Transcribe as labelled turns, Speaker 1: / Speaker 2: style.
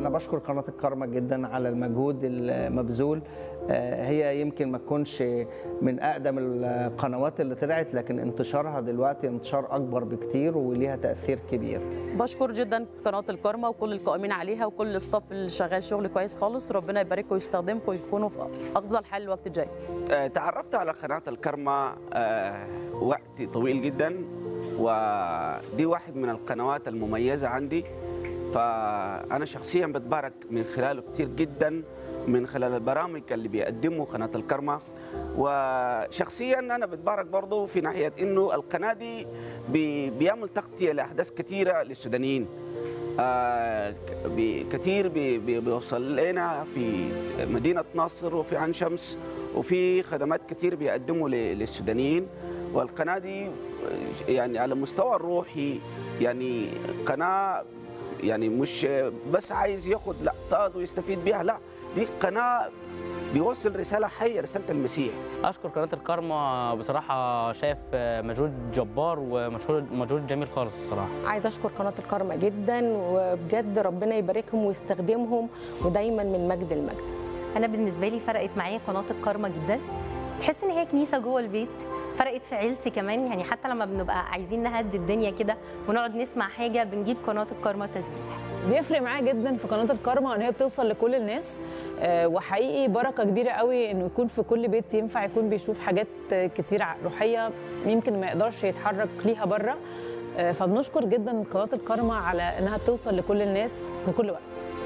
Speaker 1: انا بشكر قناه الكرمه جدا على المجهود المبذول آه، هي يمكن ما تكونش من اقدم القنوات اللي طلعت لكن انتشارها دلوقتي انتشار اكبر بكتير وليها تاثير كبير
Speaker 2: بشكر جدا قناه الكرمه وكل القائمين عليها وكل الاستاف اللي شغال شغل كويس خالص ربنا يبارككم ويستخدمكم ويكونوا في افضل حال الوقت الجاي
Speaker 3: آه، تعرفت على قناة الكرمة آه، وقت طويل جدا ودي واحد من القنوات المميزة عندي فأنا شخصيا بتبارك من خلاله كتير جدا من خلال البرامج اللي بيقدموا قناة الكرمة وشخصيا أنا بتبارك برضو في ناحية إنه القناة دي بي- بيعمل تغطية لأحداث كثيرة للسودانيين آه، بي- كتير بي- بي- بيوصل لنا في مدينة ناصر وفي عين شمس وفي خدمات كتير بيقدموا ل- للسودانيين والقناة دي آه، يعني على المستوى الروحي يعني قناة يعني مش بس عايز ياخد لقطات ويستفيد بيها لا دي قناة بيوصل رسالة حية رسالة المسيح
Speaker 4: اشكر قناه الكارما بصراحه شايف مجهود جبار ومجهود مجهود جميل خالص الصراحه
Speaker 5: عايزه اشكر قناه الكرمه جدا وبجد ربنا يباركهم ويستخدمهم ودايما من مجد لمجد
Speaker 6: انا بالنسبه لي فرقت معايا قناه الكارما جدا تحس ان هي كنيسه جوه البيت فرقت في عيلتي كمان يعني حتى لما بنبقى عايزين نهدي الدنيا كده ونقعد نسمع حاجه بنجيب قناه الكارما تسبيح
Speaker 7: بيفرق معايا جدا في قناه الكارما ان هي بتوصل لكل الناس آه، وحقيقي بركه كبيره قوي انه يكون في كل بيت ينفع يكون بيشوف حاجات آه، كتير ع- روحيه يمكن ما يقدرش يتحرك ليها بره آه، فبنشكر جدا قناه الكارما على انها بتوصل لكل الناس في كل وقت